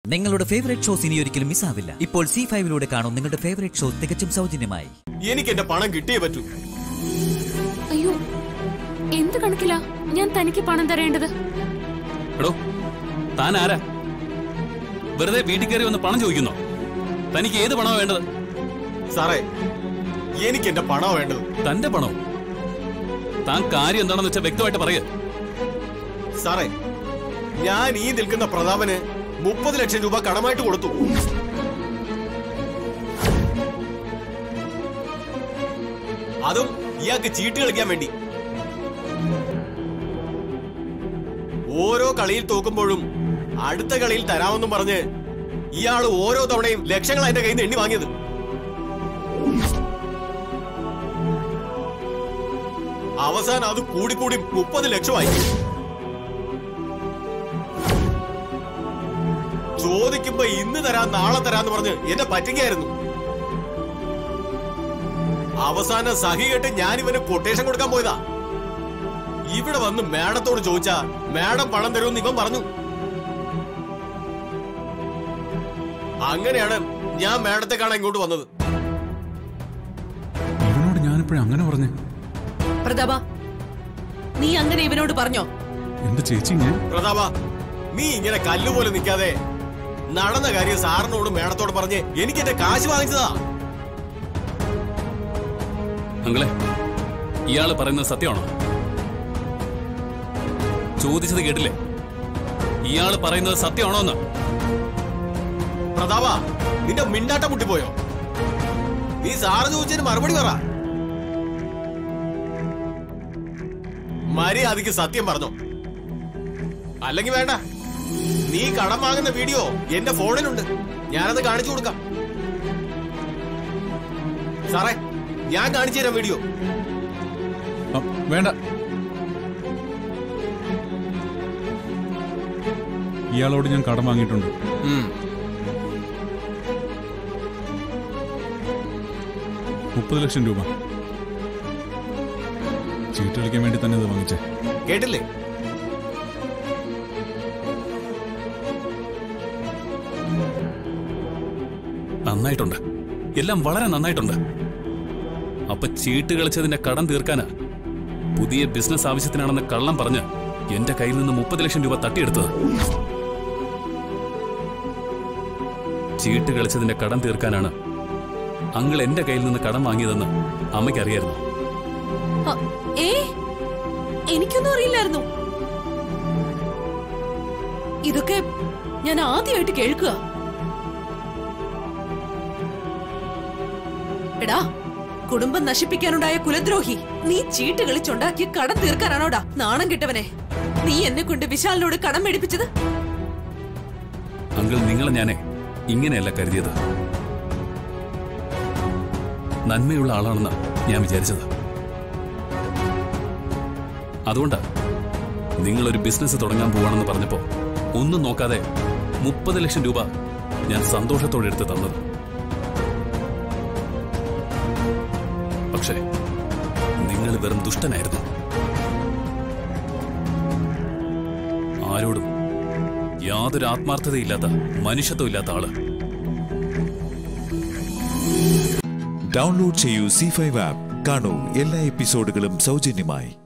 നിങ്ങളുടെ favourite shows ഇനി ഒരിക്കലും മിസ്സാവില്ല ഇപ്പോൾ സി ഫൈവിലൂടെ കാണും നിങ്ങളുടെ ഫേവറേറ്റ് ഷോ തികച്ചും സൗജന്യമായി എനിക്ക് എന്റെ പണം കിട്ടിയേ പറ്റൂ അയ്യോ എന്ത് കണക്കിലാ ഞാൻ തനിക്ക് പണം തരേണ്ടത് എടോ താൻ ആരാ വെറുതെ വീട്ടിൽ കയറി വന്ന് പണം ചോദിക്കുന്നോ തനിക്ക് ഏത് പണമാ വേണ്ടത് സാറേ എനിക്ക് എന്റെ പണം വേണ്ടത് തന്റെ പണോ താൻ കാര്യം എന്താണെന്ന് വെച്ചാൽ വ്യക്തമായിട്ട് പറയ സാറേ ഞാൻ ഈ നിൽക്കുന്ന പ്രതാപന് മുപ്പത് ലക്ഷം രൂപ കടമായിട്ട് കൊടുത്തു അതും ഇയാൾക്ക് ചീട്ട് കളിക്കാൻ വേണ്ടി ഓരോ കളിയിൽ തോക്കുമ്പോഴും അടുത്ത കളിയിൽ തരാമെന്നും പറഞ്ഞ് ഇയാൾ ഓരോ തവണയും ലക്ഷങ്ങൾ എന്റെ കയ്യിൽ നിന്ന് എണ്ണി വാങ്ങിയത് അവസാനം അത് കൂടിക്കൂടി മുപ്പത് ലക്ഷമായി ചോദിക്കുമ്പോ ഇന്ന് തരാം നാളെ തരാന്ന് പറഞ്ഞ് എന്നെ പറ്റിക്കായിരുന്നു അവസാനം സഹി കേട്ട് ഞാൻ ഇവന് കൊട്ടേഷൻ കൊടുക്കാൻ പോയതാ ഇവിടെ വന്ന് മാഡത്തോട് ചോദിച്ചാ മാഡം പണം തരുമെന്ന് ഇവൻ പറഞ്ഞു അങ്ങനെയാണ് ഞാൻ മാഡത്തെ കാണാൻ ഇങ്ങോട്ട് വന്നത് ഇവനോട് ഞാനിപ്പോഴും അങ്ങനെ പറഞ്ഞു പ്രതാപ നീ അങ്ങനെ ഇവനോട് പറഞ്ഞോ എന്റെ ചേച്ചി ഞാൻ പ്രതാപ നീ ഇങ്ങനെ കല്ലുപോലെ നിൽക്കാതെ നടന്ന കാര്യം സാറിനോടും മേഡത്തോട് പറഞ്ഞ് എനിക്ക് എന്റെ കാശ് വാങ്ങിച്ചതാ അങ്ങളെ ഇയാള് പറയുന്നത് സത്യമാണോ ചോദിച്ചത് കേട്ടില്ലേ ഇയാള് പറയുന്നത് സത്യമാണോ എന്ന് പ്രതാപ നിന്റെ മിണ്ടാട്ട മുട്ടിപ്പോയോ നീ സാറ് ചോദിച്ചതിന് മറുപടി പറ മര്യാദക്ക് സത്യം പറഞ്ഞോ അല്ലെങ്കിൽ വേണ്ട നീ കടം വാങ്ങുന്ന വീഡിയോ എന്റെ ഫോണിലുണ്ട് ഞാനത് കാണിച്ചു കൊടുക്കാം സാറേ ഞാൻ കാണിച്ചു തരാം വീഡിയോ വേണ്ട ഇയാളോട് ഞാൻ കടം വാങ്ങിയിട്ടുണ്ട് മുപ്പത് ലക്ഷം രൂപ ചീട്ട് കളിക്കാൻ വേണ്ടി തന്നെ ഇത് വാങ്ങിച്ചേ കേട്ടില്ലേ നന്നായിട്ടുണ്ട് എല്ലാം വളരെ നന്നായിട്ടുണ്ട് അപ്പൊ ചീട്ട് കളിച്ചതിന്റെ കടം തീർക്കാന് പുതിയ ബിസിനസ് ആവശ്യത്തിനാണെന്ന് കള്ളം പറഞ്ഞ് എന്റെ കയ്യിൽ നിന്ന് മുപ്പത് ലക്ഷം രൂപ തട്ടിയെടുത്തത് ചീട്ട് കളിച്ചതിന്റെ കടം തീർക്കാനാണ് അങ്ങൾ എന്റെ കയ്യിൽ നിന്ന് കടം വാങ്ങിയതെന്ന് അമ്മയ്ക്കറിയായിരുന്നു അ, ഏ എനിക്കൊന്നും അറിയില്ലായിരുന്നു ഇതൊക്കെ ഞാൻ ആദ്യമായിട്ട് കേൾക്കുക എടാ കുടുംബം നശിപ്പിക്കാനുണ്ടായ കുലദ്രോഹി നീ ചീട്ട് കളിച്ചുണ്ടാക്കിയ കടം തീർക്കാനാണോടാ നാണം കെട്ടവനെ നീ എന്നെ കൊണ്ട് വിശാലിനോട് കടം മേടിപ്പിച്ചത് അങ്കിൾ നിങ്ങളെ ഞാനേ ഇങ്ങനെയല്ല കരുതിയത് നന്മയുള്ള ആളാണെന്ന് ഞാൻ വിചാരിച്ചത് അതുകൊണ്ടാ നിങ്ങളൊരു ബിസിനസ് തുടങ്ങാൻ പോവാണെന്ന് പറഞ്ഞപ്പോ ഒന്നും നോക്കാതെ മുപ്പത് ലക്ഷം രൂപ ഞാൻ സന്തോഷത്തോടെ എടുത്ത് തന്നത് പക്ഷേ നിങ്ങൾ വെറും ദുഷ്ടനായിരുന്നു ആരോടും യാതൊരു ആത്മാർത്ഥതയില്ലാത്ത മനുഷ്യത്വമില്ലാത്ത ആള് ഡൗൺലോഡ് ചെയ്യൂ സി ഫൈവ് ആപ്പ് കാണൂ എല്ലാ എപ്പിസോഡുകളും സൗജന്യമായി